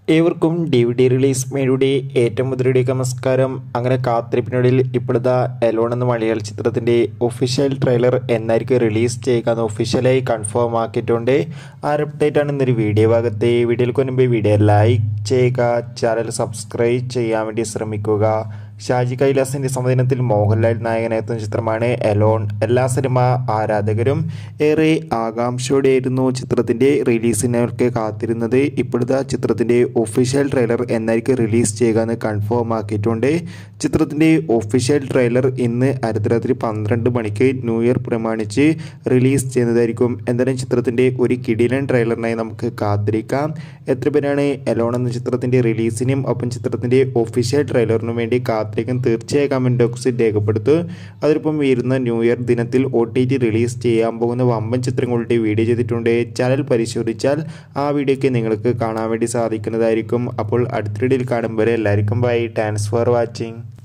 ഏവർക്കും D V D release മേയുടെ ഏറ്റവും മുതലയുടെ നമസ്കാരം അങ്ങനെ കാത്തിരിപ്പിനൊടുവിൽ ഇപ്പോഴത്തെ എലോൺ എന്ന മലയാള ചിത്രത്തിൻ്റെ ഒഫീഷ്യൽ ട്രെയിലർ എന്നായിരിക്കും റിലീസ് ചെയ്യുക എന്ന് ഒഫീഷ്യലായി കൺഫേം ആക്കിയിട്ടുണ്ട് ആ ഒരു update ആണ് ഇന്നൊരു വീഡിയോ ഭാഗത്തെ വീഡിയോയിൽ മുൻപ് വീഡിയോ ലൈക്ക് ചെയ്യുക ചാനൽ സബ്സ്ക്രൈബ് ചെയ്യാൻ വേണ്ടി ശ്രമിക്കുക ഷാജി കൈലാസിൻ്റെ സംവിധാനത്തിൽ മോഹൻലാൽ നായകനെത്തുന്ന ചിത്രമാണ് എലോൺ എല്ലാ സിനിമ ആരാധകരും ഏറെ ആകാംക്ഷയോടെയായിരുന്നു ചിത്രത്തിൻ്റെ റിലീസിനൊക്കെ കാത്തിരുന്നത് ഇപ്പോഴത്തെ ചിത്രത്തിൻ്റെ ഒഫീഷ്യൽ ട്രെയിലർ എന്നായിരിക്കും റിലീസ് ചെയ്യുക എന്ന് കൺഫേം ആക്കിയിട്ടുണ്ട് ചിത്രത്തിൻ്റെ ഒഫീഷ്യൽ ട്രെയിലർ ഇന്ന് അർദ്ധരാത്രി പന്ത്രണ്ട് മണിക്ക് ന്യൂ ഇയർ പ്രമാണിച്ച് റിലീസ് ചെയ്യുന്നതായിരിക്കും എന്തായാലും ചിത്രത്തിൻ്റെ ഒരു കിടിലൻ ട്രെയിലറിനായി നമുക്ക് കാത്തിരിക്കാം എത്ര പേരാണ് എലോൺ എന്ന ചിത്രത്തിൻ്റെ റിലീസിനും ഒപ്പം ചിത്രത്തിൻ്റെ ഒഫീഷ്യൽ ട്രെയിലറിനും വേണ്ടി കാത്തിരിക്കാൻ തീർച്ചയായും കമൻറ്റ് ബോക്സിൽ രേഖപ്പെടുത്തും അതിനൊപ്പം വരുന്ന ന്യൂ ഇയർ ദിനത്തിൽ ഒ ടി ടി റിലീസ് ചെയ്യാൻ പോകുന്ന വമ്പൻ ചിത്രങ്ങളുടെ വീഡിയോ ചെയ്തിട്ടുണ്ട് ചാനൽ പരിശോധിച്ചാൽ ആ വീഡിയോയ്ക്ക് നിങ്ങൾക്ക് കാണാൻ വേണ്ടി സാധിക്കുന്നതായിരിക്കും അപ്പോൾ അടുത്തിടയിൽ കാണുമ്പോൾ എല്ലാവർക്കും ബൈ താങ്ക്സ് ഫോർ വാച്ചിങ്